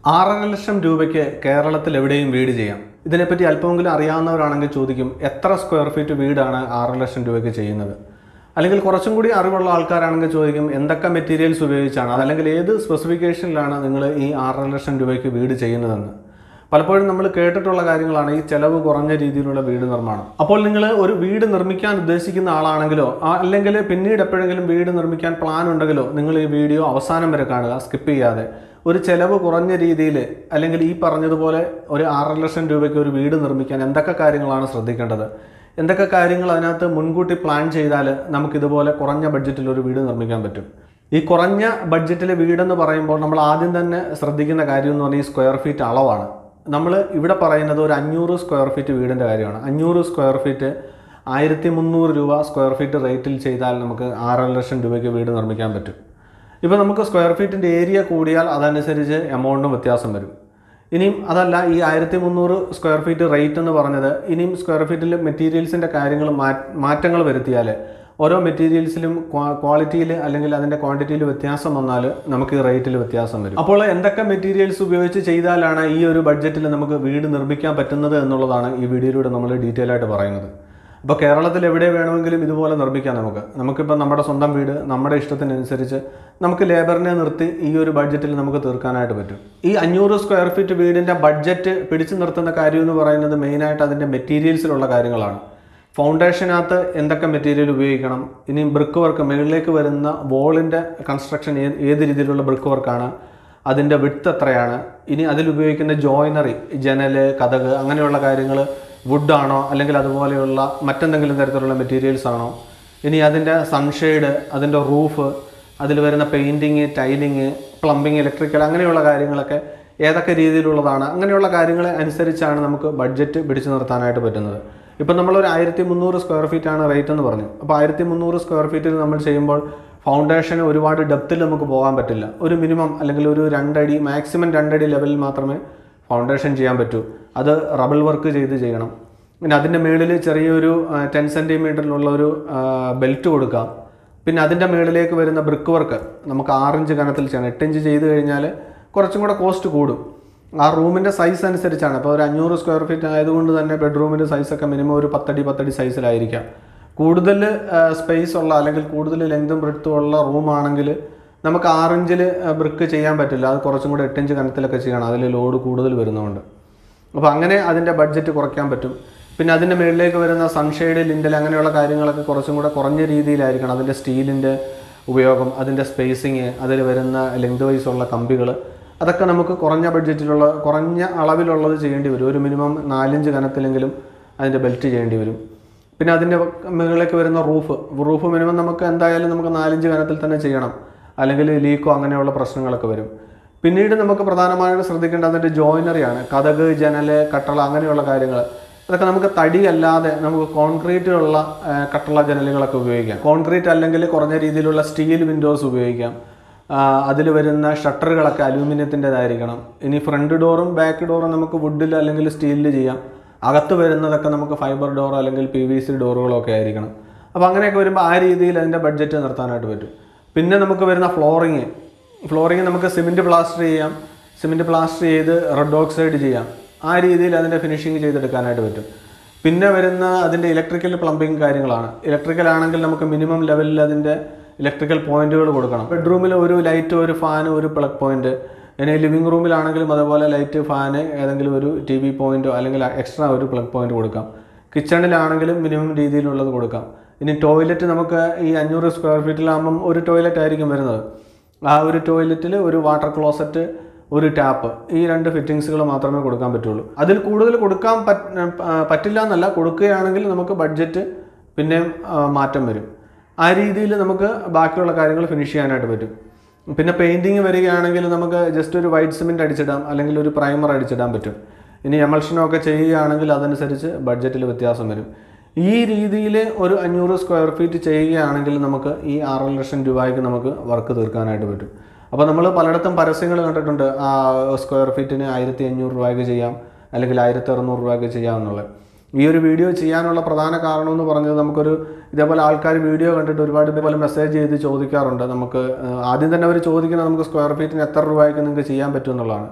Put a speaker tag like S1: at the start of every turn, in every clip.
S1: ആറര ലക്ഷം രൂപയ്ക്ക് കേരളത്തിൽ എവിടെയും വീട് ചെയ്യാം ഇതിനെപ്പറ്റി അല്പമെങ്കിലും അറിയാവുന്നവരാണെങ്കിൽ ചോദിക്കും എത്ര സ്ക്വയർ ഫീറ്റ് വീടാണ് ആറര ലക്ഷം രൂപയ്ക്ക് ചെയ്യുന്നത് അല്ലെങ്കിൽ കുറച്ചും കൂടി അറിവുള്ള ആൾക്കാരാണെങ്കിൽ ചോദിക്കും എന്തൊക്കെ മെറ്റീരിയൽസ് ഉപയോഗിച്ചാണ് അല്ലെങ്കിൽ ഏത് സ്പെസിഫിക്കേഷനിലാണ് നിങ്ങൾ ഈ ആറര ലക്ഷം രൂപയ്ക്ക് വീട് ചെയ്യുന്നതെന്ന് പലപ്പോഴും നമ്മൾ കേട്ടിട്ടുള്ള കാര്യങ്ങളാണ് ഈ ചെലവ് കുറഞ്ഞ രീതിയിലുള്ള വീട് നിർമ്മാണം അപ്പോൾ നിങ്ങൾ ഒരു വീട് നിർമ്മിക്കാൻ ഉദ്ദേശിക്കുന്ന ആളാണെങ്കിലോ ആ- അല്ലെങ്കിൽ പിന്നീട് എപ്പോഴെങ്കിലും വീട് നിർമ്മിക്കാൻ പ്ലാൻ ഉണ്ടെങ്കിലോ നിങ്ങൾ ഈ വീഡിയോ അവസാനം വരെ കാണുക സ്കിപ്പ് ചെയ്യാതെ ഒരു ചെലവ് കുറഞ്ഞ രീതിയിൽ അല്ലെങ്കിൽ ഈ പറഞ്ഞതുപോലെ ഒരു ആറര ലക്ഷം രൂപയ്ക്ക് ഒരു വീട് നിർമ്മിക്കാൻ എന്തൊക്കെ കാര്യങ്ങളാണ് ശ്രദ്ധിക്കേണ്ടത് എന്തൊക്കെ കാര്യങ്ങൾ അതിനകത്ത് മുൻകൂട്ടി പ്ലാൻ ചെയ്താൽ നമുക്കിതുപോലെ കുറഞ്ഞ ബഡ്ജറ്റിൽ ഒരു വീട് നിർമ്മിക്കാൻ പറ്റും ഈ കുറഞ്ഞ ബഡ്ജറ്റിലെ വീടെന്ന് പറയുമ്പോൾ നമ്മൾ ആദ്യം തന്നെ ശ്രദ്ധിക്കുന്ന കാര്യം എന്ന് പറഞ്ഞാൽ ഈ സ്ക്വയർ ഫീറ്റ് അളവാണ് നമ്മൾ ഇവിടെ പറയുന്നത് ഒരു അഞ്ഞൂറ് സ്ക്വയർ ഫീറ്റ് വീടിൻ്റെ കാര്യമാണ് അഞ്ഞൂറ് സ്ക്വയർ ഫീറ്റ് ആയിരത്തി മുന്നൂറ് രൂപ സ്ക്വയർ ഫീറ്റ് റേറ്റിൽ ചെയ്താൽ നമുക്ക് ആറര ലക്ഷം രൂപയ്ക്ക് വീട് നിർമ്മിക്കാൻ പറ്റും ഇപ്പോൾ നമുക്ക് സ്ക്വയർ ഫീറ്റിൻ്റെ ഏരിയ കൂടിയാൽ അതനുസരിച്ച് എമൗണ്ടും വ്യത്യാസം വരും ഇനിയും അതല്ല ഈ ആയിരത്തി മുന്നൂറ് സ്ക്വയർ ഫീറ്റ് റേറ്റ് എന്ന് പറഞ്ഞത് ഇനിയും സ്ക്വയർ ഫീറ്റിൽ മെറ്റീരിയൽസിൻ്റെ കാര്യങ്ങൾ മാറ്റങ്ങൾ വരുത്തിയാൽ ഓരോ മെറ്റീരിയൽസിലും ക്വാളിറ്റിയിൽ അല്ലെങ്കിൽ അതിൻ്റെ ക്വാണ്ടിറ്റിയിൽ വ്യത്യാസം വന്നാൽ നമുക്ക് ഈ റേറ്റിൽ വ്യത്യാസം വരും അപ്പോൾ എന്തൊക്കെ മെറ്റീരിയൽസ് ഉപയോഗിച്ച് ചെയ്താലാണ് ഈ ഒരു ബഡ്ജറ്റിൽ നമുക്ക് വീട് നിർമ്മിക്കാൻ പറ്റുന്നത് എന്നുള്ളതാണ് ഈ വീഡിയോയിലൂടെ നമ്മൾ ഡീറ്റെയിൽ ആയിട്ട് പറയുന്നത് അപ്പോൾ കേരളത്തിൽ എവിടെ വേണമെങ്കിലും ഇതുപോലെ നിർമ്മിക്കാം നമുക്ക് നമുക്കിപ്പോൾ നമ്മുടെ സ്വന്തം വീട് നമ്മുടെ ഇഷ്ടത്തിനനുസരിച്ച് നമുക്ക് ലേബറിനെ നിർത്തി ഈ ഒരു ബഡ്ജറ്റിൽ നമുക്ക് തീർക്കാനായിട്ട് പറ്റും ഈ അഞ്ഞൂറ് സ്ക്വയർ ഫീറ്റ് വീടിൻ്റെ ബഡ്ജറ്റ് പിടിച്ചു നിർത്തുന്ന കാര്യം എന്ന് പറയുന്നത് മെയിനായിട്ട് അതിൻ്റെ മെറ്റീരിയൽസിലുള്ള കാര്യങ്ങളാണ് ഫൗണ്ടേഷനകത്ത് എന്തൊക്കെ മെറ്റീരിയൽ ഉപയോഗിക്കണം ഇനി ബ്രിക്ക് വർക്ക് മുകളിലേക്ക് വരുന്ന വോളിൻ്റെ കൺസ്ട്രക്ഷൻ ഏത് ഏത് രീതിയിലുള്ള ബ്രിക്ക് വർക്കാണ് അതിൻ്റെ വിട്ത് എത്രയാണ് ഇനി അതിൽ ഉപയോഗിക്കുന്ന ജോയിനറി ജനൽ കഥക് അങ്ങനെയുള്ള കാര്യങ്ങൾ വുഡാണോ അല്ലെങ്കിൽ അതുപോലെയുള്ള മറ്റെന്തെങ്കിലും തരത്തിലുള്ള മെറ്റീരിയൽസ് ആണോ ഇനി അതിൻ്റെ സൺഷെയ്ഡ് അതിൻ്റെ റൂഫ് അതിൽ വരുന്ന പെയിൻറ്റിങ് ടൈലിങ് പ്ലംബിങ് ഇലക്ട്രിക്കൽ അങ്ങനെയുള്ള കാര്യങ്ങളൊക്കെ ഏതൊക്കെ രീതിയിലുള്ളതാണ് അങ്ങനെയുള്ള കാര്യങ്ങളെ അനുസരിച്ചാണ് നമുക്ക് ബഡ്ജറ്റ് പിടിച്ചു നിർത്താനായിട്ട് പറ്റുന്നത് ഇപ്പം നമ്മളൊരു ആയിരത്തി മുന്നൂറ് സ്ക്വയർ ഫീറ്റ് ആണ് റേറ്റ് എന്ന് പറഞ്ഞു അപ്പോൾ ആയിരത്തി മുന്നൂറ് സ്ക്വയർ ഫീറ്റിൽ നമ്മൾ ചെയ്യുമ്പോൾ ഫൗണ്ടേഷന് ഒരുപാട് ഡെപ്തിൽ നമുക്ക് പോകാൻ പറ്റില്ല ഒരു മിനിമം അല്ലെങ്കിൽ ഒരു രണ്ടടി മാക്സിമം രണ്ടടി ലെവലിൽ മാത്രമേ ഫൗണ്ടേഷൻ ചെയ്യാൻ പറ്റൂ അത് റബിൾ വർക്ക് ചെയ്ത് ചെയ്യണം പിന്നെ അതിൻ്റെ മുകളിൽ ചെറിയൊരു ടെൻ സെൻറ്റിമീറ്ററിലുള്ള ഒരു ബെൽറ്റ് കൊടുക്കാം പിന്നെ അതിൻ്റെ മുകളിലേക്ക് വരുന്ന ബ്രിക്ക് വർക്ക് നമുക്ക് ആറിഞ്ച് കനത്തിൽ ചെയ്യണം എട്ടിഞ്ച് ചെയ്ത് കഴിഞ്ഞാൽ കുറച്ചും കൂടെ കോസ്റ്റ് കൂടും ആ റൂമിൻ്റെ സൈസ് അനുസരിച്ചാണ് അപ്പോൾ ഒരു അഞ്ഞൂറ് സ്ക്വയർ ഫീറ്റ് ആയതുകൊണ്ട് തന്നെ ബെഡ്റൂമിൻ്റെ സൈസൊക്കെ മിനിമം ഒരു പത്തടി പത്തടി സൈസിലായിരിക്കാം കൂടുതൽ സ്പേസ് ഉള്ള അല്ലെങ്കിൽ കൂടുതൽ ലെങ്തും ബ്രെഡ്ത്തും ഉള്ള റൂമാണെങ്കിൽ നമുക്ക് ആറിഞ്ചിൽ ബ്രിക്ക് ചെയ്യാൻ പറ്റില്ല അത് കുറച്ചും കൂടെ എട്ടിഞ്ച് കനത്തിലൊക്കെ ചെയ്യണം അതിൽ ലോഡ് കൂടുതൽ വരുന്നതുകൊണ്ട് അപ്പോൾ അങ്ങനെ അതിൻ്റെ ബഡ്ജറ്റ് കുറയ്ക്കാൻ പറ്റും പിന്നെ അതിൻ്റെ മുകളിലേക്ക് വരുന്ന സൺഷെയ്ഡ് ലിൻഡൽ അങ്ങനെയുള്ള കാര്യങ്ങളൊക്കെ കുറച്ചും കൂടെ കുറഞ്ഞ രീതിയിലായിരിക്കണം അതിൻ്റെ സ്റ്റീലിൻ്റെ ഉപയോഗം അതിൻ്റെ സ്പേസിങ് അതിൽ വരുന്ന ലെങ്ത് വൈസ് ഉള്ള കമ്പികൾ അതൊക്കെ നമുക്ക് കുറഞ്ഞ ബഡ്ജറ്റിലുള്ള കുറഞ്ഞ അളവിലുള്ളത് ചെയ്യേണ്ടി വരും ഒരു മിനിമം നാലിഞ്ച് കനത്തിലെങ്കിലും അതിൻ്റെ ബെൽറ്റ് ചെയ്യേണ്ടി വരും പിന്നെ അതിൻ്റെ മുകളിലേക്ക് വരുന്ന റൂഫ് റൂഫ് മിനിമം നമുക്ക് എന്തായാലും നമുക്ക് നാലിഞ്ച് കനത്തിൽ തന്നെ ചെയ്യണം അല്ലെങ്കിൽ ലീക്കോ അങ്ങനെയുള്ള പ്രശ്നങ്ങളൊക്കെ വരും പിന്നീട് നമുക്ക് പ്രധാനമായിട്ട് ശ്രദ്ധിക്കേണ്ടത് അതിൻ്റെ ജോയിനറിയാണ് കഥക് ജനല് കട്ടള അങ്ങനെയുള്ള കാര്യങ്ങൾ അതൊക്കെ നമുക്ക് തടി അല്ലാതെ നമുക്ക് കോൺക്രീറ്റിലുള്ള ആ, കട്ടള ജനലുകളൊക്കെ ഉപയോഗിക്കാം കോൺക്രീറ്റ് അല്ലെങ്കിൽ കുറഞ്ഞ രീതിയിലുള്ള സ്റ്റീൽ വിൻഡോസ് ഉപയോഗിക്കാം അതിൽ വരുന്ന ഷട്ടറുകളൊക്കെ അലൂമിനിയത്തിൻ്റെതായിരിക്കണം ഇനി ഫ്രണ്ട് ഡോറും ബാക്ക് ഡോറും നമുക്ക് വുഡിൽ അല്ലെങ്കിൽ സ്റ്റീലിൽ ചെയ്യാം അകത്ത് വരുന്നതൊക്കെ നമുക്ക് ഫൈബർ ഡോർ അല്ലെങ്കിൽ പി വി സി ഡോറുകളൊക്കെ ആയിരിക്കണം അപ്പോൾ അങ്ങനെയൊക്കെ വരുമ്പോൾ ആ രീതിയിൽ അതിൻ്റെ ബഡ്ജറ്റ് നിർത്താനായിട്ട് പറ്റും പിന്നെ നമുക്ക് വരുന്ന ഫ്ലോറിങ് ഫ്ലോറിങ് നമുക്ക് സിമെൻറ്റ് പ്ലാസ്റ്റർ ചെയ്യാം സിമെൻറ്റ് പ്ലാസ്റ്റർ ചെയ്ത് റെഡ് ഓക്സൈഡ് ചെയ്യാം ആ രീതിയിൽ അതിൻ്റെ ഫിനിഷിങ് ചെയ്തെടുക്കാനായിട്ട് പറ്റും പിന്നെ വരുന്ന അതിൻ്റെ ഇലക്ട്രിക്കൽ പ്ലംബിങ് കാര്യങ്ങളാണ് ഇലക്ട്രിക്കൽ ആണെങ്കിൽ നമുക്ക് മിനിമം ലെവലിൽ അതിൻ്റെ ഇലക്ട്രിക്കൽ പോയിന്റുകൾ കൊടുക്കണം ബെഡ്റൂമിൽ ഒരു ലൈറ്റ് ഒരു ഫാൻ ഒരു പ്ലഗ് പോയിന്റ് ഇനി ലിവിങ് റൂമിലാണെങ്കിലും അതുപോലെ ലൈറ്റ് ഫാന് ഏതെങ്കിലും ഒരു ടി വി പോയിന്റോ അല്ലെങ്കിൽ എക്സ്ട്രാ ഒരു പ്ലഗ് പോയിന്റ് കൊടുക്കാം കിച്ചണിലാണെങ്കിലും മിനിമം രീതിയിലുള്ളത് കൊടുക്കാം ഇനി ടോയ്ലറ്റ് നമുക്ക് ഈ അഞ്ഞൂറ് സ്ക്വയർ ഫീറ്റിലാകുമ്പം ഒരു ടോയ്ലറ്റ് ആയിരിക്കും വരുന്നത് ആ ഒരു ടോയ്ലറ്റിൽ ഒരു വാട്ടർ ക്ലോസറ്റ് ഒരു ടാപ്പ് ഈ രണ്ട് ഫിറ്റിങ്സുകൾ മാത്രമേ കൊടുക്കാൻ പറ്റുള്ളൂ അതിൽ കൂടുതൽ കൊടുക്കാൻ പറ്റ ആ, പറ്റില്ല എന്നല്ല കൊടുക്കുകയാണെങ്കിൽ നമുക്ക് ബഡ്ജറ്റ് പിന്നെയും ആ, മാറ്റം വരും ആ രീതിയിൽ നമുക്ക് ബാക്കിയുള്ള കാര്യങ്ങൾ ഫിനിഷ് ചെയ്യാനായിട്ട് പറ്റും പിന്നെ പെയിൻറ്റിങ് വരികയാണെങ്കിൽ നമുക്ക് ജസ്റ്റ് ഒരു വൈറ്റ് സിമെൻറ്റ് അടിച്ചിടാം അല്ലെങ്കിൽ ഒരു പ്രൈമർ അടിച്ചിടാൻ പറ്റും ഇനി എമൽഷനൊക്കെ ചെയ്യുകയാണെങ്കിൽ അതനുസരിച്ച് ബഡ്ജറ്റിൽ വ്യത്യാസം വരും ഈ രീതിയിൽ ഒരു അഞ്ഞൂറ് സ്ക്വയർ ഫീറ്റ് ചെയ്യുകയാണെങ്കിൽ നമുക്ക് ഈ ആറര ലക്ഷം രൂപയ്ക്ക് നമുക്ക് വർക്ക് തീർക്കാനായിട്ട് പറ്റും അപ്പോൾ നമ്മൾ പലയിടത്തും പരസ്യങ്ങൾ കണ്ടിട്ടുണ്ട് ആ സ്ക്വയർ ഫീറ്റിന് ആയിരത്തി അഞ്ഞൂറ് രൂപയ്ക്ക് ചെയ്യാം അല്ലെങ്കിൽ ആയിരത്തി അറുന്നൂറ് രൂപയ്ക്ക് ചെയ്യാം എന്നുള്ളത് ഈ ഒരു വീഡിയോ ചെയ്യാനുള്ള പ്രധാന കാരണം എന്ന് പറഞ്ഞത് നമുക്കൊരു ഇതേപോലെ ആൾക്കാർ വീഡിയോ കണ്ടിട്ട് ഒരുപാട് ഇതേപോലെ മെസ്സേജ് ചെയ്ത് ചോദിക്കാറുണ്ട് നമുക്ക് ആ, ആദ്യം തന്നെ അവർ ചോദിക്കുന്നത് നമുക്ക് സ്ക്വയർ ഫീറ്റിന് എത്ര രൂപയ്ക്ക് നിങ്ങൾക്ക് ചെയ്യാൻ പറ്റും എന്നുള്ളതാണ്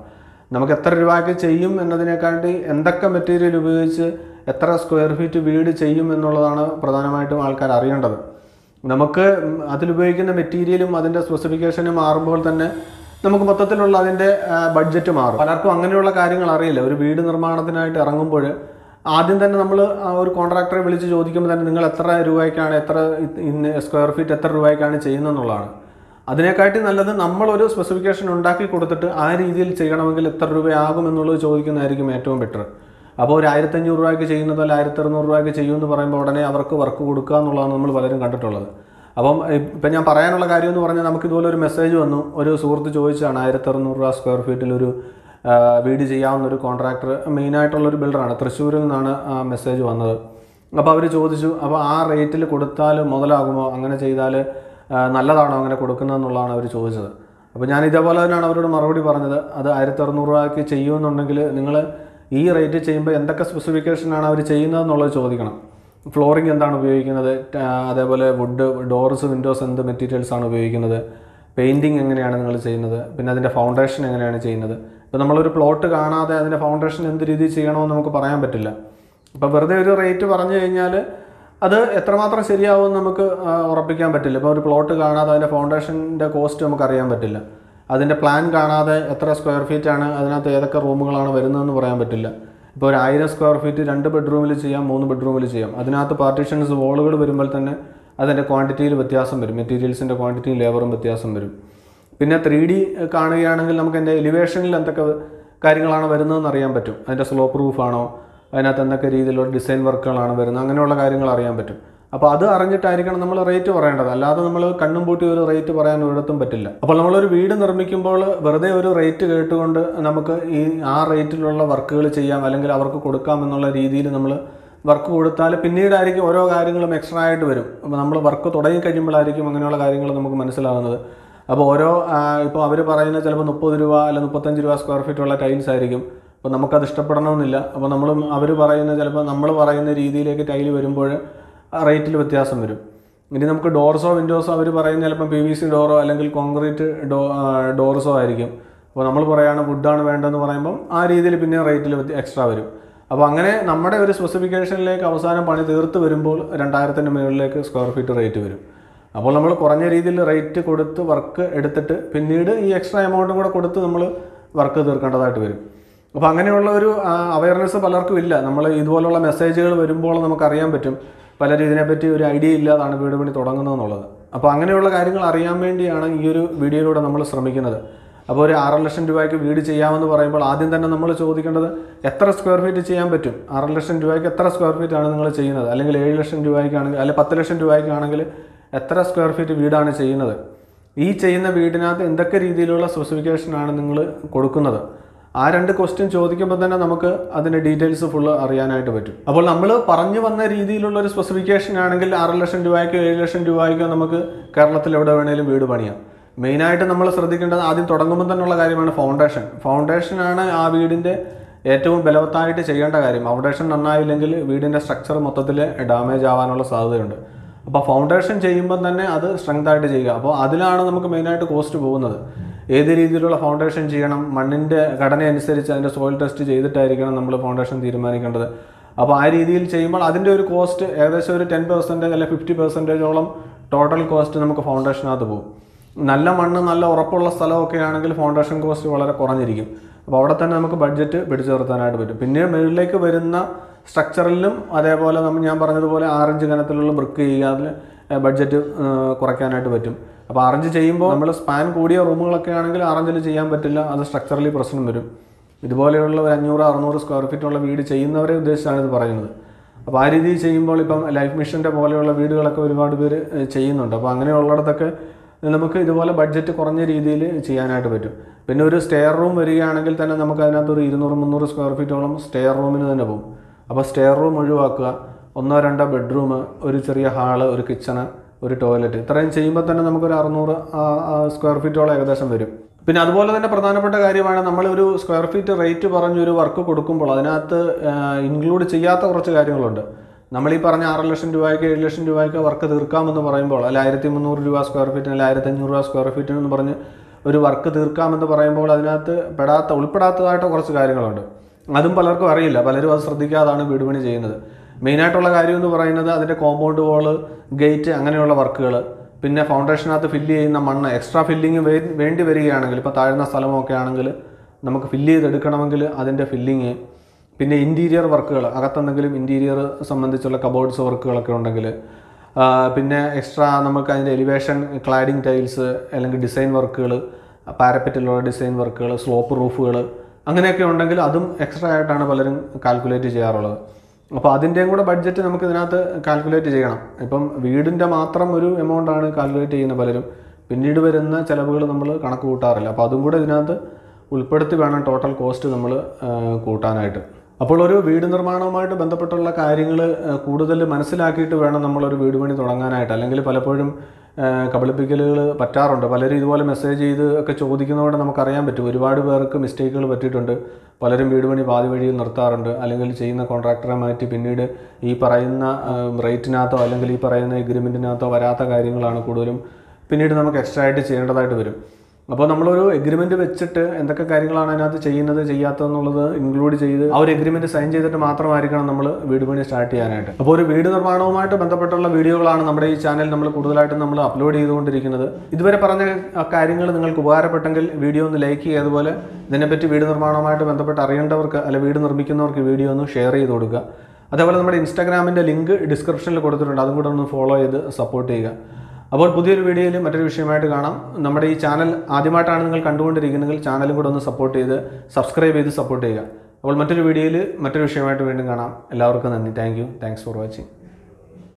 S1: നമുക്ക് എത്ര രൂപയ്ക്ക് ചെയ്യും എന്നതിനെക്കാട്ടി എന്തൊക്കെ മെറ്റീരിയൽ ഉപയോഗിച്ച് എത്ര സ്ക്വയർ ഫീറ്റ് വീട് ചെയ്യും എന്നുള്ളതാണ് പ്രധാനമായിട്ടും ആൾക്കാർ അറിയേണ്ടത് നമുക്ക് ഉം, അതിലുപയോഗിക്കുന്ന മെറ്റീരിയലും അതിൻ്റെ സ്പെസിഫിക്കേഷനും മാറുമ്പോൾ തന്നെ നമുക്ക് മൊത്തത്തിലുള്ള അതിൻ്റെ ബഡ്ജറ്റ് മാറും പലർക്കും അങ്ങനെയുള്ള കാര്യങ്ങൾ അറിയില്ല ഒരു വീട് നിർമ്മാണത്തിനായിട്ട് ഇറങ്ങുമ്പോൾ ആദ്യം തന്നെ നമ്മൾ ഒരു കോൺട്രാക്ടറെ വിളിച്ച് ചോദിക്കുമ്പോൾ തന്നെ നിങ്ങൾ എത്ര രൂപയ്ക്കാണ് എത്ര ഇന്ന് സ്ക്വയർ ഫീറ്റ് എത്ര രൂപയ്ക്കാണ് ചെയ്യുന്നതെന്നുള്ളതാണ് അതിനെക്കാട്ടി നല്ലത് നമ്മളൊരു സ്പെസിഫിക്കേഷൻ ഉണ്ടാക്കി കൊടുത്തിട്ട് ആ രീതിയിൽ ചെയ്യണമെങ്കിൽ എത്ര രൂപയാകും എന്നുള്ളത് ചോദിക്കുന്നതായിരിക്കും ഏറ്റവും ബെറ്റർ അപ്പോൾ ഒരു ആയിരത്തഞ്ഞൂറ് രൂപയ്ക്ക് ചെയ്യുന്നത് അല്ല ആയിരത്തി അറുന്നൂറ് രൂപയ്ക്ക് ചെയ്യുമെന്ന് പറയുമ്പോൾ ഉടനെ അവർക്ക് വർക്ക് കൊടുക്കുക എന്നുള്ളതാണ് നമ്മൾ പലരും കണ്ടിട്ടുള്ളത് അപ്പം ഇപ്പം ഞാൻ പറയാനുള്ള കാര്യം എന്ന് പറഞ്ഞാൽ നമുക്ക് ഇതുപോലെ ഒരു മെസ്സേജ് വന്നു ഒരു സുഹൃത്ത് ചോദിച്ചാണ് ആയിരത്തി അറുന്നൂറ് രൂപ സ്ക്വയർ ഫീറ്റിൽ ഒരു ആ, വീട് ചെയ്യാവുന്ന ഒരു കോൺട്രാക്ടർ മെയിനായിട്ടുള്ള ഒരു ബിൽഡറാണ് തൃശ്ശൂരിൽ നിന്നാണ് ആ മെസ്സേജ് വന്നത് അപ്പോൾ അവർ ചോദിച്ചു അപ്പോൾ ആ റേറ്റിൽ കൊടുത്താൽ മുതലാകുമോ അങ്ങനെ ചെയ്താൽ നല്ലതാണോ അങ്ങനെ കൊടുക്കുന്നതെന്നുള്ളതാണ് അവർ ചോദിച്ചത് അപ്പോൾ ഞാൻ ഇതേപോലെ തന്നെയാണ് അവരോട് മറുപടി പറഞ്ഞത് അത് ആയിരത്തി അറുന്നൂറ് രൂപയ്ക്ക് ചെയ്യുമെന്നുണ്ടെങ്കിൽ നിങ്ങൾ ഈ റേറ്റ് ചെയ്യുമ്പോൾ എന്തൊക്കെ സ്പെസിഫിക്കേഷനാണ് അവർ ചെയ്യുന്നതെന്നുള്ളത് ചോദിക്കണം ഫ്ലോറിംഗ് എന്താണ് ഉപയോഗിക്കുന്നത് ട- അതേപോലെ വുഡ് ഡോർസ് വിൻഡോസ് എന്ത് മെറ്റീരിയൽസ് ആണ് ഉപയോഗിക്കുന്നത് പെയിൻറ്റിങ് എങ്ങനെയാണ് നിങ്ങൾ ചെയ്യുന്നത് പിന്നെ അതിൻ്റെ ഫൗണ്ടേഷൻ എങ്ങനെയാണ് ചെയ്യുന്നത് ഇപ്പോൾ നമ്മളൊരു പ്ലോട്ട് കാണാതെ അതിൻ്റെ ഫൗണ്ടേഷൻ എന്ത് രീതിയിൽ ചെയ്യണമെന്ന് നമുക്ക് പറയാൻ പറ്റില്ല ഇപ്പോൾ വെറുതെ ഒരു റേറ്റ് പറഞ്ഞു കഴിഞ്ഞാൽ അത് എത്രമാത്രം ശരിയാവുമെന്ന് നമുക്ക് ആ, ഉറപ്പിക്കാൻ പറ്റില്ല ഇപ്പോൾ ഒരു പ്ലോട്ട് കാണാതെ അതിൻ്റെ ഫൗണ്ടേഷൻ്റെ കോസ്റ്റ് നമുക്ക് അറിയാൻ പറ്റില്ല അതിൻ്റെ പ്ലാൻ കാണാതെ എത്ര സ്ക്വയർ ഫീറ്റ് ആണ് അതിനകത്ത് ഏതൊക്കെ റൂമുകളാണ് വരുന്നതെന്ന് പറയാൻ പറ്റില്ല ഇപ്പോൾ ഒരു ആയിരം സ്ക്വയർ ഫീറ്റ് രണ്ട് ബെഡ്റൂമിൽ ചെയ്യാം മൂന്ന് ബെഡ്റൂമിൽ ചെയ്യാം അതിനകത്ത് പാർട്ടീഷൻസ് വോളുകൾ വരുമ്പോൾ തന്നെ അതിൻ്റെ ക്വാണ്ടിറ്റിയിൽ വ്യത്യാസം വരും മെറ്റീരിയൽസിൻ്റെ ക്വാണ്ടിറ്റിയും ലേബറും വ്യത്യാസം വരും പിന്നെ ത്രീ ഡി കാണുകയാണെങ്കിൽ നമുക്ക് എൻ്റെ എലിവേഷനിൽ എന്തൊക്കെ കാര്യങ്ങളാണ് വരുന്നതെന്ന് അറിയാൻ പറ്റും അതിൻ്റെ സ്ലോ പ്രൂഫ് ആണോ അതിനകത്ത് എന്തൊക്കെ രീതിയിലുള്ള ഡിസൈൻ വർക്കുകളാണ് വരുന്നത് അങ്ങനെയുള്ള കാര്യങ്ങൾ അറിയാൻ പറ്റും അപ്പോൾ അത് അറിഞ്ഞിട്ടായിരിക്കണം നമ്മൾ റേറ്റ് പറയേണ്ടത് അല്ലാതെ നമ്മൾ കണ്ണും പൂട്ടി ഒരു റേറ്റ് പറയാൻ ഒരിടത്തും പറ്റില്ല അപ്പോൾ നമ്മളൊരു വീട് നിർമ്മിക്കുമ്പോൾ വെറുതെ ഒരു റേറ്റ് കേട്ടുകൊണ്ട് നമുക്ക് ഈ ആ റേറ്റിലുള്ള വർക്കുകൾ ചെയ്യാം അല്ലെങ്കിൽ അവർക്ക് കൊടുക്കാം എന്നുള്ള രീതിയിൽ നമ്മൾ വർക്ക് കൊടുത്താൽ പിന്നീടായിരിക്കും ഓരോ കാര്യങ്ങളും എക്സ്ട്രാ ആയിട്ട് വരും അപ്പോൾ നമ്മൾ വർക്ക് തുടങ്ങി കഴിയുമ്പോഴായിരിക്കും അങ്ങനെയുള്ള കാര്യങ്ങൾ നമുക്ക് മനസ്സിലാകുന്നത് അപ്പോൾ ഓരോ ഇപ്പോൾ അവർ പറയുന്ന ചിലപ്പോൾ മുപ്പത് രൂപ അല്ലെങ്കിൽ മുപ്പത്തഞ്ച് രൂപ സ്ക്വയർ ഫീറ്റ് ഉള്ള ടൈൽസ് ആയിരിക്കും അപ്പോൾ നമുക്കത് ഇഷ്ടപ്പെടണമെന്നില്ല അപ്പോൾ നമ്മളും അവർ പറയുന്ന ചിലപ്പോൾ നമ്മൾ പറയുന്ന രീതിയിലേക്ക് ടൈല് വരുമ്പോൾ റേറ്റിൽ വ്യത്യാസം വരും ഇനി നമുക്ക് ഡോർസോ വിൻഡോസോ അവർ പറയുന്ന ചിലപ്പം പി വി സി ഡോറോ അല്ലെങ്കിൽ കോൺക്രീറ്റ് ഡോ ഡോർസോ ആയിരിക്കും അപ്പോൾ നമ്മൾ പറയുകയാണ് വുഡാണ് വേണ്ടതെന്ന് പറയുമ്പം ആ രീതിയിൽ പിന്നെ റേറ്റിൽ എക്സ്ട്രാ വരും അപ്പോൾ അങ്ങനെ നമ്മുടെ ഒരു സ്പെസിഫിക്കേഷനിലേക്ക് അവസാനം പണി തീർത്ത് വരുമ്പോൾ രണ്ടായിരത്തിൻ്റെ മുകളിലേക്ക് സ്ക്വയർ ഫീറ്റ് റേറ്റ് വരും അപ്പോൾ നമ്മൾ കുറഞ്ഞ രീതിയിൽ റേറ്റ് കൊടുത്ത് വർക്ക് എടുത്തിട്ട് പിന്നീട് ഈ എക്സ്ട്രാ എമൗണ്ടും കൂടെ കൊടുത്ത് നമ്മൾ വർക്ക് തീർക്കേണ്ടതായിട്ട് വരും അപ്പോൾ അങ്ങനെയുള്ള ഒരു അവയർനെസ് പലർക്കും ഇല്ല നമ്മൾ ഇതുപോലുള്ള മെസ്സേജുകൾ വരുമ്പോൾ നമുക്കറിയാൻ പറ്റും പലരും ഇതിനെപ്പറ്റി ഒരു ഐഡിയ ഇല്ലാതാണ് വീട് പണി തുടങ്ങുന്നതെന്നുള്ളത് അപ്പോൾ അങ്ങനെയുള്ള കാര്യങ്ങൾ അറിയാൻ വേണ്ടിയാണ് ഈ ഒരു വീഡിയോയിലൂടെ നമ്മൾ ശ്രമിക്കുന്നത് അപ്പോൾ ഒരു ആറ് ലക്ഷം രൂപയ്ക്ക് വീട് ചെയ്യാമെന്ന് പറയുമ്പോൾ ആദ്യം തന്നെ നമ്മൾ ചോദിക്കേണ്ടത് എത്ര സ്ക്വയർ ഫീറ്റ് ചെയ്യാൻ പറ്റും ആറ് ലക്ഷം രൂപയ്ക്ക് എത്ര സ്ക്വയർ ഫീറ്റ് ആണ് നിങ്ങൾ ചെയ്യുന്നത് അല്ലെങ്കിൽ ഏഴ് ലക്ഷം രൂപയ്ക്കാണെങ്കിൽ അല്ലെങ്കിൽ പത്ത് ലക്ഷം രൂപയ്ക്കാണെങ്കിൽ എത്ര സ്ക്വയർ ഫീറ്റ് വീടാണ് ചെയ്യുന്നത് ഈ ചെയ്യുന്ന വീടിനകത്ത് എന്തൊക്കെ രീതിയിലുള്ള സ്പെസിഫിക്കേഷനാണ് നിങ്ങൾ കൊടുക്കുന്നത് ആ രണ്ട് ക്വസ്റ്റ്യൻ ചോദിക്കുമ്പോൾ തന്നെ നമുക്ക് അതിൻ്റെ ഡീറ്റെയിൽസ് ഫുള്ള് അറിയാനായിട്ട് പറ്റും അപ്പോൾ നമ്മൾ പറഞ്ഞു വന്ന രീതിയിലുള്ള ഒരു സ്പെസിഫിക്കേഷൻ ആണെങ്കിൽ ആറ് ലക്ഷം രൂപയ്ക്കോ ഏഴ് ലക്ഷം രൂപയ്ക്കോ നമുക്ക് കേരളത്തിൽ എവിടെ വേണേലും വീട് പണിയാം മെയിനായിട്ട് നമ്മൾ ശ്രദ്ധിക്കേണ്ടത് ആദ്യം തുടങ്ങുമ്പോൾ തന്നെയുള്ള കാര്യമാണ് ഫൗണ്ടേഷൻ ഫൗണ്ടേഷനാണ് ആ വീടിൻ്റെ ഏറ്റവും ബലവത്തായിട്ട് ചെയ്യേണ്ട കാര്യം ഫൗണ്ടേഷൻ നന്നായില്ലെങ്കിൽ വീടിൻ്റെ സ്ട്രക്ചർ മൊത്തത്തിൽ ഡാമേജ് ആവാനുള്ള സാധ്യതയുണ്ട് അപ്പോൾ ഫൗണ്ടേഷൻ ചെയ്യുമ്പോൾ തന്നെ അത് സ്ട്രെങ്ത് ആയിട്ട് ചെയ്യുക അപ്പോൾ അതിലാണ് നമുക്ക് മെയിനായിട്ട് കോസ്റ്റ് പോകുന്നത് ഏത് രീതിയിലുള്ള ഫൗണ്ടേഷൻ ചെയ്യണം മണ്ണിൻ്റെ ഘടന അനുസരിച്ച് അതിൻ്റെ സോയിൽ ടെസ്റ്റ് ചെയ്തിട്ടായിരിക്കണം നമ്മൾ ഫൗണ്ടേഷൻ തീരുമാനിക്കേണ്ടത് അപ്പോൾ ആ രീതിയിൽ ചെയ്യുമ്പോൾ അതിൻ്റെ ഒരു കോസ്റ്റ് ഏകദേശം ഒരു ടെൻ പെർസെൻറ്റേജ് അല്ലെങ്കിൽ ഫിഫ്റ്റി പെർസെൻറ്റേജോളം ടോട്ടൽ കോസ്റ്റ് നമുക്ക് ഫൗണ്ടേഷനകത്ത് പോകും നല്ല മണ്ണ് നല്ല ഉറപ്പുള്ള സ്ഥലമൊക്കെ ആണെങ്കിൽ ഫൗണ്ടേഷൻ കോസ്റ്റ് വളരെ കുറഞ്ഞിരിക്കും അപ്പോൾ അവിടെ തന്നെ നമുക്ക് ബഡ്ജറ്റ് പിടിച്ചു നിർത്താനായിട്ട് പറ്റും പിന്നെ മുകളിലേക്ക് വരുന്ന സ്ട്രക്ചറിലും അതേപോലെ നമ്മൾ ഞാൻ പറഞ്ഞതുപോലെ ആറഞ്ച് കനത്തിലുള്ള ബ്രിക്ക് ചെയ്യുക അതിൽ ബഡ്ജറ്റ് കുറയ്ക്കാനായിട്ട് പറ്റും അപ്പോൾ ആറഞ്ച് ചെയ്യുമ്പോൾ നമ്മൾ സ്പാൻ കൂടിയ റൂമുകളൊക്കെ ആണെങ്കിൽ ആറഞ്ചിൽ ചെയ്യാൻ പറ്റില്ല അത് സ്ട്രക്ചറലി പ്രശ്നം വരും ഇതുപോലെയുള്ള ഒരു അഞ്ഞൂറ് അറുന്നൂറ് സ്ക്വയർ ഫീറ്റ് ഉള്ള വീട് ചെയ്യുന്നവരെ ഉദ്ദേശിച്ചാണ് ഇത് പറയുന്നത് അപ്പോൾ ആ രീതിയിൽ ചെയ്യുമ്പോൾ ഇപ്പം ലൈഫ് മിഷൻ്റെ പോലെയുള്ള വീടുകളൊക്കെ ഒരുപാട് പേര് ഏഹ്, ചെയ്യുന്നുണ്ട് അപ്പോൾ അങ്ങനെയുള്ളിടത്തൊക്കെ നമുക്ക് ഇതുപോലെ ബഡ്ജറ്റ് കുറഞ്ഞ രീതിയിൽ ചെയ്യാനായിട്ട് പറ്റും പിന്നെ ഒരു സ്റ്റെയർ റൂം വരികയാണെങ്കിൽ തന്നെ നമുക്ക് അതിനകത്ത് ഒരു ഇരുന്നൂറ് മുന്നൂറ് സ്ക്വയർ ഫീറ്റോളം സ്റ്റെയർ റൂമിന് തന്നെ പോകും അപ്പോൾ സ്റ്റെയർ റൂം ഒഴിവാക്കുക ഒന്നോ രണ്ടോ ബെഡ്റൂം ഒരു ചെറിയ ഹാള് ഒരു കിച്ചണ് ഒരു ടോയ്ലറ്റ് ഇത്രയും ചെയ്യുമ്പോൾ തന്നെ നമുക്കൊരു അറുന്നൂറ് സ്ക്വയർ ഫീറ്റോളം ഏകദേശം വരും പിന്നെ അതുപോലെ തന്നെ പ്രധാനപ്പെട്ട കാര്യമാണ് നമ്മൾ ഒരു സ്ക്വയർ ഫീറ്റ് റേറ്റ് പറഞ്ഞൊരു വർക്ക് കൊടുക്കുമ്പോൾ അതിനകത്ത് ഇൻക്ലൂഡ് ചെയ്യാത്ത കുറച്ച് കാര്യങ്ങളുണ്ട് നമ്മൾ ഈ പറഞ്ഞ ആറ് ലക്ഷം രൂപയ്ക്ക് ഏഴ് ലക്ഷം രൂപയ്ക്ക് വർക്ക് തീർക്കാമെന്ന് പറയുമ്പോൾ അല്ല ആയിരത്തി മുന്നൂറ് രൂപ സ്ക്വയർ ഫീറ്റിന് അല്ല ആയിരത്തി അഞ്ഞൂറ് രൂപ സ്ക്വയർ ഫീറ്റിന് എന്ന് പറഞ്ഞ് ഒരു വർക്ക് തീർക്കാമെന്ന് പറയുമ്പോൾ അതിനകത്ത് പെടാത്ത ഉൾപ്പെടാത്തതായിട്ട് കുറച്ച് കാര്യങ്ങളുണ്ട് അതും പലർക്കും അറിയില്ല പലരും അത് ശ്രദ്ധിക്കാതാണ് വീട് പണി ചെയ്യുന്നത് മെയിനായിട്ടുള്ള കാര്യം എന്ന് പറയുന്നത് അതിൻ്റെ കോമ്പൗണ്ട് വാള് ഗേറ്റ് അങ്ങനെയുള്ള വർക്കുകൾ പിന്നെ ഫൗണ്ടേഷനകത്ത് ഫില്ല് ചെയ്യുന്ന മണ്ണ് എക്സ്ട്രാ ഫില്ലിങ് വേണ്ടി വരികയാണെങ്കിൽ ഇപ്പോൾ താഴ്ന്ന സ്ഥലമൊക്കെ ആണെങ്കിൽ നമുക്ക് ഫില്ല് ചെയ്തെടുക്കണമെങ്കിൽ അതിൻ്റെ ഫില്ലിങ് പിന്നെ ഇൻറ്റീരിയർ വർക്കുകൾ അകത്തെന്തെങ്കിലും ഇൻറ്റീരിയർ സംബന്ധിച്ചുള്ള കബോർഡ്സ് വർക്കുകളൊക്കെ ഉണ്ടെങ്കിൽ ആ, പിന്നെ എക്സ്ട്രാ നമുക്ക് അതിൻ്റെ എലിവേഷൻ ക്ലാഡിങ് ടൈൽസ് അല്ലെങ്കിൽ ഡിസൈൻ വർക്കുകൾ പാരപ്പറ്റിലുള്ള ഡിസൈൻ വർക്കുകൾ സ്ലോപ്പ് റൂഫുകൾ അങ്ങനെയൊക്കെ ഉണ്ടെങ്കിൽ അതും എക്സ്ട്രാ ആയിട്ടാണ് പലരും കാൽക്കുലേറ്റ് ചെയ്യാറുള്ളത് അപ്പോൾ അതിൻ്റെയും കൂടെ ബഡ്ജറ്റ് നമുക്ക് ഇതിനകത്ത് കാൽക്കുലേറ്റ് ചെയ്യണം ഇപ്പം വീടിൻ്റെ മാത്രം ഒരു എമൗണ്ട് ആണ് കാൽക്കുലേറ്റ് ചെയ്യുന്ന പലരും പിന്നീട് വരുന്ന ചിലവുകൾ നമ്മൾ കണക്ക് കൂട്ടാറില്ല അപ്പോൾ അതും കൂടെ ഇതിനകത്ത് ഉൾപ്പെടുത്തി വേണം ടോട്ടൽ കോസ്റ്റ് നമ്മൾ കൂട്ടാനായിട്ട് അപ്പോൾ ഒരു വീട് നിർമ്മാണവുമായിട്ട് ബന്ധപ്പെട്ടുള്ള കാര്യങ്ങൾ കൂടുതൽ മനസ്സിലാക്കിയിട്ട് വേണം നമ്മളൊരു വീട് പണി തുടങ്ങാനായിട്ട് അല്ലെങ്കിൽ പലപ്പോഴും കബളിപ്പിക്കലുകൾ പറ്റാറുണ്ട് പലരും ഇതുപോലെ മെസ്സേജ് ചെയ്ത് ഒക്കെ ചോദിക്കുന്നതുകൊണ്ട് നമുക്കറിയാൻ പറ്റും ഒരുപാട് പേർക്ക് മിസ്റ്റേക്കുകൾ പറ്റിയിട്ടുണ്ട് പലരും വീട് പണി പാതി വഴിയിൽ നിർത്താറുണ്ട് അല്ലെങ്കിൽ ചെയ്യുന്ന കോൺട്രാക്ടറെ മാറ്റി പിന്നീട് ഈ പറയുന്ന റേറ്റിനകത്തോ അല്ലെങ്കിൽ ഈ പറയുന്ന എഗ്രിമെൻറ്റിനകത്തോ വരാത്ത കാര്യങ്ങളാണ് കൂടുതലും പിന്നീട് നമുക്ക് എക്സ്ട്രാ ആയിട്ട് ചെയ്യേണ്ടതായിട്ട് വരും അപ്പോൾ നമ്മളൊരു എഗ്രിമെന്റ് വെച്ചിട്ട് എന്തൊക്കെ കാര്യങ്ങളാണ് അതിനകത്ത് ചെയ്യുന്നത് ചെയ്യാത്തതെന്നുള്ളത് ഇൻക്ലൂഡ് ചെയ്ത് ആ ഒരു എഗ്രിമെന്റ് സൈൻ ചെയ്തിട്ട് മാത്രമായിരിക്കണം നമ്മൾ വീട് പണി സ്റ്റാർട്ട് ചെയ്യാനായിട്ട് അപ്പോൾ ഒരു വീട് നിർമ്മാണവുമായിട്ട് ബന്ധപ്പെട്ടുള്ള വീഡിയോകളാണ് നമ്മുടെ ഈ ചാനൽ നമ്മൾ കൂടുതലായിട്ടും നമ്മൾ അപ്ലോഡ് ചെയ്തുകൊണ്ടിരിക്കുന്നത് ഇതുവരെ പറഞ്ഞ കാര്യങ്ങൾ നിങ്ങൾക്ക് ഉപകാരപ്പെട്ടെങ്കിൽ വീഡിയോ ഒന്ന് ലൈക്ക് ചെയ്യുക അതുപോലെ ഇതിനെപ്പറ്റി വീട് നിർമ്മാണവുമായിട്ട് ബന്ധപ്പെട്ട് അറിയേണ്ടവർക്ക് അല്ലെ വീട് നിർമ്മിക്കുന്നവർക്ക് വീഡിയോ ഒന്ന് ഷെയർ ചെയ്ത് കൊടുക്കുക അതേപോലെ നമ്മുടെ ഇൻസ്റ്റാഗ്രാമിൻ്റെ ലിങ്ക് ഡിസ്ക്രിപ്ഷനിൽ കൊടുത്തിട്ടുണ്ട് അതും കൂടെ ഒന്ന് ഫോളോ ചെയ്ത് സപ്പോർട്ട് ചെയ്യുക അപ്പോൾ പുതിയൊരു വീഡിയോയിൽ മറ്റൊരു വിഷയമായിട്ട് കാണാം നമ്മുടെ ഈ ചാനൽ ആദ്യമായിട്ടാണ് നിങ്ങൾ കണ്ടുകൊണ്ടിരിക്കുന്നതെങ്കിൽ ചാനലും കൂടെ ഒന്ന് സപ്പോർട്ട് ചെയ്ത് സബ്സ്ക്രൈബ് ചെയ്ത് സപ്പോർട്ട് ചെയ്യുക അപ്പോൾ മറ്റൊരു വീഡിയോയിൽ മറ്റൊരു വിഷയമായിട്ട് വീണ്ടും കാണാം എല്ലാവർക്കും നന്ദി thank you thanks for watching